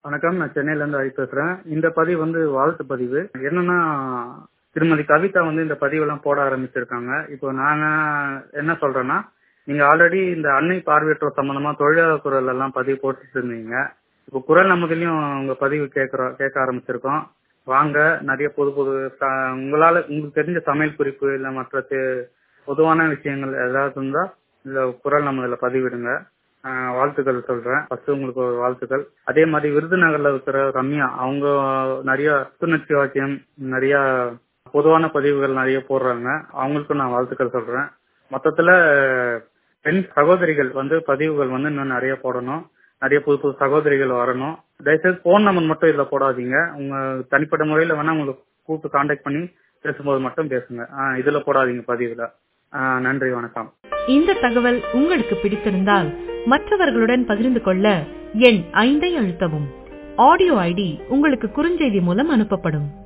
வணக்கம் நான் சென்னையில இருந்து ஹரி பேசுறேன் இந்த பதிவு வந்து வாழ்த்து பதிவு என்னன்னா திருமதி கவிதா வந்து இந்த பதிவெல்லாம் போட ஆரம்பிச்சிருக்காங்க இப்போ நான் என்ன சொல்றேன்னா நீங்க ஆல்ரெடி இந்த அன்னை பார்வையற்றோர் சம்பந்தமா தொழிலாளர் குரல் எல்லாம் பதிவு போட்டுட்டு இருந்தீங்க இப்போ குரல் நமதுலயும் உங்க பதிவு கேட்கறோம் கேட்க ஆரம்பிச்சிருக்கோம் வாங்க நிறைய புது புது ச- உங்களால உங்களுக்கு தெரிஞ்ச சமையல் குறிப்பு இல்ல மற்ற தெ- பொதுவான விஷயங்கள் ஏதாவது இருந்தா இந்த குரல் நம்ம இதுல பதிவிடுங்க ஆஹ் வாழ்த்துக்கள் சொல்றேன் ஃபர்ஸ்ட் உங்களுக்கு ஒரு வாழ்த்துக்கள் அதே மாதிரி விருதுநகர்ல இருக்கிற ரம்யா அவங்க நிறைய புத்துணர்ச்சி வாக்கியம் நிறைய பொதுவான பதிவுகள் நிறைய போடுறாங்க அவங்களுக்கும் நான் வாழ்த்துக்கள் சொல்றேன் மொத்தத்துல பெண் சகோதரிகள் வந்து பதிவுகள் வந்து இன்னும் நிறைய போடணும் நிறைய புது புது சகோதரிகள் வரணும் தயவுசெய்து போன் நம்பர் மட்டும் இதுல போடாதீங்க உங்க தனிப்பட்ட முறையில வேணா உங்களுக்கு கூப்பிட்டு கான்டாக்ட் பண்ணி பேசும்போது மட்டும் பேசுங்க ஆஹ் இதுல போடாதீங்க பதிவுல ஆஹ் நன்றி வணக்கம் இந்த தகவல் உங்களுக்கு பிடித்திருந்தால் மற்றவர்களுடன் பகிர்ந்து கொள்ள எண் ஐந்தை அழுத்தவும் ஆடியோ ஐடி உங்களுக்கு குறுஞ்செய்தி மூலம் அனுப்பப்படும்